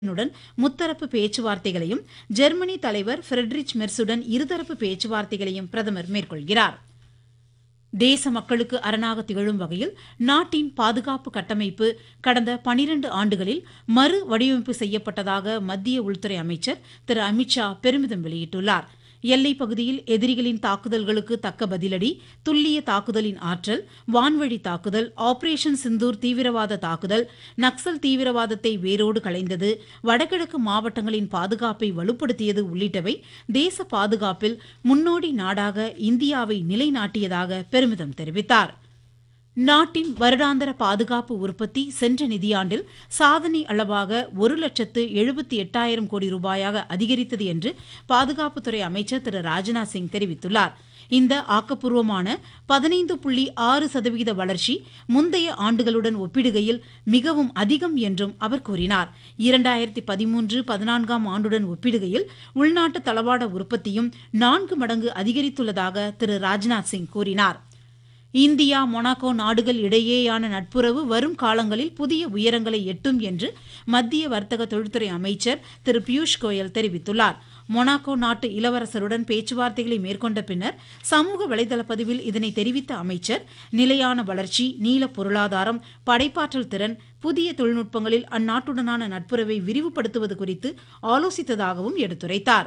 னுடன் முத்தரப்பு பேச்சுவார்த்தைகளையும் ஜெர்மனி தலைவர் ஃபிரெட்ரிச் மெர்சுடன் இருதரப்பு பேச்சுவார்த்தைகளையும் பிரதமர் மேற்கொள்கிறார் தேச மக்களுக்கு அரணாக திகழும் வகையில் நாட்டின் பாதுகாப்பு கட்டமைப்பு கடந்த பனிரண்டு ஆண்டுகளில் மறு வடிவமைப்பு செய்யப்பட்டதாக மத்திய உள்துறை அமைச்சர் திரு அமித்ஷா பெருமிதம் வெளியிட்டுள்ளார் எல்லைப் பகுதியில் எதிரிகளின் தாக்குதல்களுக்கு தக்க பதிலடி துல்லிய தாக்குதலின் ஆற்றல் வான்வழி தாக்குதல் ஆபரேஷன் சிந்தூர் தீவிரவாத தாக்குதல் நக்சல் தீவிரவாதத்தை வேரோடு களைந்தது வடகிழக்கு மாவட்டங்களின் பாதுகாப்பை வலுப்படுத்தியது உள்ளிட்டவை தேச பாதுகாப்பில் முன்னோடி நாடாக இந்தியாவை நிலைநாட்டியதாக பெருமிதம் தெரிவித்தார் நாட்டின் வருடாந்திர பாதுகாப்பு உற்பத்தி சென்ற நிதியாண்டில் சாதனை அளவாக ஒரு லட்சத்து எழுபத்தி எட்டாயிரம் கோடி ரூபாயாக அதிகரித்தது என்று பாதுகாப்புத்துறை அமைச்சர் திரு ராஜ்நாத் சிங் தெரிவித்துள்ளார் இந்த ஆக்கப்பூர்வமான பதினைந்து புள்ளி ஆறு சதவீத வளர்ச்சி முந்தைய ஆண்டுகளுடன் ஒப்பிடுகையில் மிகவும் அதிகம் என்றும் அவர் கூறினார் இரண்டாயிரத்தி பதிமூன்று பதினான்காம் ஆண்டுடன் ஒப்பிடுகையில் உள்நாட்டு தளவாட உற்பத்தியும் நான்கு மடங்கு அதிகரித்துள்ளதாக திரு ராஜ்நாத் சிங் கூறினார் இந்தியா மொனாக்கோ நாடுகள் இடையேயான நட்புறவு வரும் காலங்களில் புதிய உயரங்களை எட்டும் என்று மத்திய வர்த்தக தொழில்துறை அமைச்சர் திரு பியூஷ் கோயல் தெரிவித்துள்ளார் மொனாக்கோ நாட்டு இளவரசருடன் பேச்சுவார்த்தைகளை மேற்கொண்ட பின்னர் சமூக வலைதள பதிவில் இதனை தெரிவித்த அமைச்சர் நிலையான வளர்ச்சி நீல பொருளாதாரம் படைப்பாற்றல் திறன் புதிய தொழில்நுட்பங்களில் அந்நாட்டுடனான நட்புறவை விரிவுபடுத்துவது குறித்து ஆலோசித்ததாகவும் எடுத்துரைத்தார்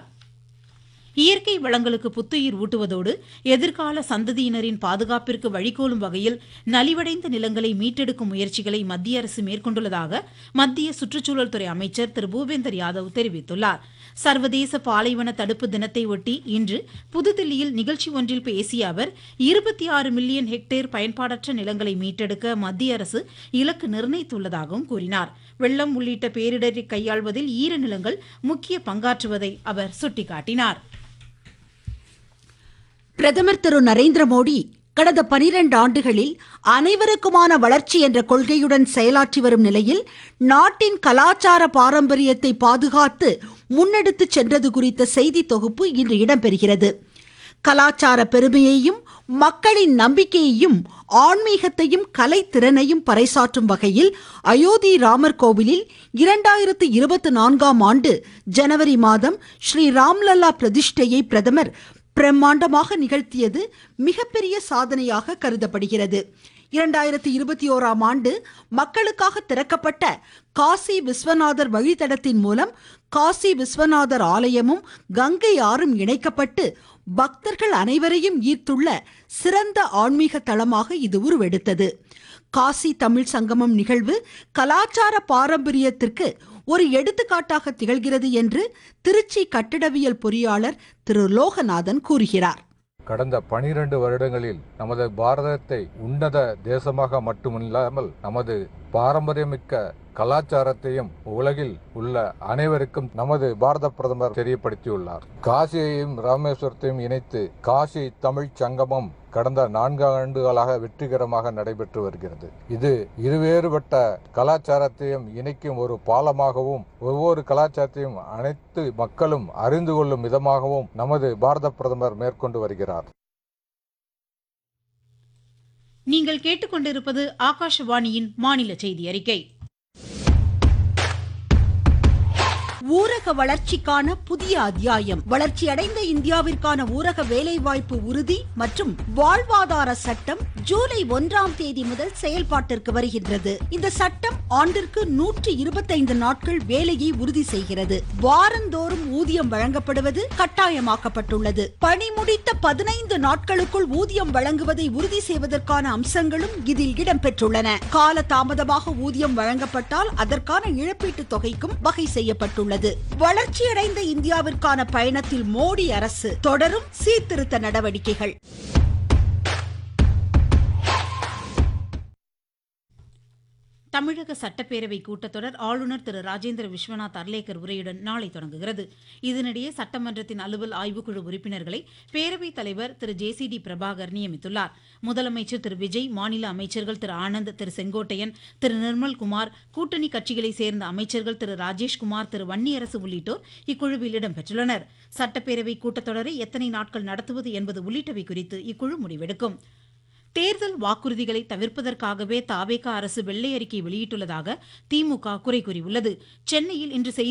இயற்கை வளங்களுக்கு புத்துயிர் ஊட்டுவதோடு எதிர்கால சந்ததியினரின் பாதுகாப்பிற்கு வழிகோலும் வகையில் நலிவடைந்த நிலங்களை மீட்டெடுக்கும் முயற்சிகளை மத்திய அரசு மேற்கொண்டுள்ளதாக மத்திய சுற்றுச்சூழல் துறை அமைச்சர் திரு பூபேந்தர் யாதவ் தெரிவித்துள்ளார் சர்வதேச பாலைவன தடுப்பு தினத்தை ஒட்டி இன்று புதுதில்லியில் நிகழ்ச்சி ஒன்றில் பேசிய அவர் இருபத்தி ஆறு மில்லியன் ஹெக்டேர் பயன்பாடற்ற நிலங்களை மீட்டெடுக்க மத்திய அரசு இலக்கு நிர்ணயித்துள்ளதாகவும் கூறினார் வெள்ளம் உள்ளிட்ட பேரிடரை கையாள்வதில் ஈரநிலங்கள் முக்கிய பங்காற்றுவதை அவர் சுட்டிக்காட்டினார் பிரதமர் திரு நரேந்திர மோடி கடந்த பனிரெண்டு ஆண்டுகளில் அனைவருக்குமான வளர்ச்சி என்ற கொள்கையுடன் செயலாற்றி வரும் நிலையில் நாட்டின் கலாச்சார பாரம்பரியத்தை பாதுகாத்து முன்னெடுத்துச் சென்றது குறித்த செய்தி தொகுப்பு இன்று இடம்பெறுகிறது கலாச்சார பெருமையையும் மக்களின் நம்பிக்கையையும் ஆன்மீகத்தையும் கலைத்திறனையும் பறைசாற்றும் வகையில் அயோத்தி ராமர் கோவிலில் இரண்டாயிரத்து இருபத்தி நான்காம் ஆண்டு ஜனவரி மாதம் ஸ்ரீ ராம்லல்லா பிரதிஷ்டையை பிரதமர் பிரம்மாண்டமாக நிகழ்த்தியது மிகப்பெரிய சாதனையாக கருதப்படுகிறது இரண்டாயிரத்தி இருபத்தி ஓராம் ஆண்டு மக்களுக்காக திறக்கப்பட்ட காசி விஸ்வநாதர் வழித்தடத்தின் மூலம் காசி விஸ்வநாதர் ஆலயமும் கங்கை ஆறும் இணைக்கப்பட்டு பக்தர்கள் அனைவரையும் ஈர்த்துள்ள சிறந்த ஆன்மீக தளமாக இது உருவெடுத்தது காசி தமிழ் சங்கமம் நிகழ்வு கலாச்சார பாரம்பரியத்திற்கு ஒரு எடுத்துக்காட்டாக திகழ்கிறது என்று திருச்சி கட்டிடவியல் பொறியாளர் திரு லோகநாதன் கூறுகிறார் கடந்த பனிரெண்டு வருடங்களில் நமது பாரதத்தை உன்னத தேசமாக மட்டுமில்லாமல் நமது பாரம்பரியமிக்க கலாச்சாரத்தையும் உலகில் உள்ள அனைவருக்கும் நமது பாரத பிரதமர் தெரியப்படுத்தியுள்ளார் காசியையும் ராமேஸ்வரத்தையும் இணைத்து காசி தமிழ் சங்கமம் கடந்த நான்கு ஆண்டுகளாக வெற்றிகரமாக நடைபெற்று வருகிறது இது இருவேறுபட்ட கலாச்சாரத்தையும் இணைக்கும் ஒரு பாலமாகவும் ஒவ்வொரு கலாச்சாரத்தையும் அனைத்து மக்களும் அறிந்து கொள்ளும் விதமாகவும் நமது பாரத பிரதமர் மேற்கொண்டு வருகிறார் நீங்கள் கேட்டுக்கொண்டிருப்பது ஆகாஷவாணியின் மாநில செய்தி அறிக்கை ஊரக வளர்ச்சிக்கான புதிய அத்தியாயம் வளர்ச்சியடைந்த இந்தியாவிற்கான ஊரக வேலைவாய்ப்பு உறுதி மற்றும் வாழ்வாதார சட்டம் ஜூலை ஒன்றாம் தேதி முதல் செயல்பாட்டிற்கு வருகின்றது இந்த சட்டம் ஆண்டிற்கு நூற்றி இருபத்தைந்து நாட்கள் வேலையை உறுதி செய்கிறது வாரந்தோறும் ஊதியம் வழங்கப்படுவது கட்டாயமாக்கப்பட்டுள்ளது பணி முடித்த பதினைந்து நாட்களுக்குள் ஊதியம் வழங்குவதை உறுதி செய்வதற்கான அம்சங்களும் இதில் இடம்பெற்றுள்ளன கால தாமதமாக ஊதியம் வழங்கப்பட்டால் அதற்கான இழப்பீட்டுத் தொகைக்கும் வகை செய்யப்பட்டுள்ளது உள்ளது வளர்ச்சியடைந்த இந்தியாவிற்கான பயணத்தில் மோடி அரசு தொடரும் சீர்திருத்த நடவடிக்கைகள் தமிழக சட்டப்பேரவை கூட்டத்தொடர் ஆளுநர் திரு ராஜேந்திர விஸ்வநாத் அர்லேக்கர் உரையுடன் நாளை தொடங்குகிறது இதனிடையே சட்டமன்றத்தின் அலுவல் ஆய்வுக்குழு உறுப்பினர்களை பேரவைத் தலைவர் திரு ஜே சி டி பிரபாகர் நியமித்துள்ளார் முதலமைச்சர் திரு விஜய் மாநில அமைச்சர்கள் திரு ஆனந்த் திரு செங்கோட்டையன் திரு நிர்மல்குமார் கூட்டணி கட்சிகளைச் சேர்ந்த அமைச்சர்கள் திரு ராஜேஷ்குமார் திரு வன்னியரசு உள்ளிட்டோர் இக்குழுவில் இடம்பெற்றுள்ளனர் சட்டப்பேரவை கூட்டத்தொடரை எத்தனை நாட்கள் நடத்துவது என்பது உள்ளிட்டவை குறித்து இக்குழு முடிவெடுக்கும் தேர்தல் வாக்குறுதிகளை தவிர்ப்பதற்காகவே தாவேகா அரசு வெள்ளை அறிக்கை வெளியிட்டுள்ளதாக திமுக குறை கூறியுள்ளது சென்னையில் இன்று செய்தி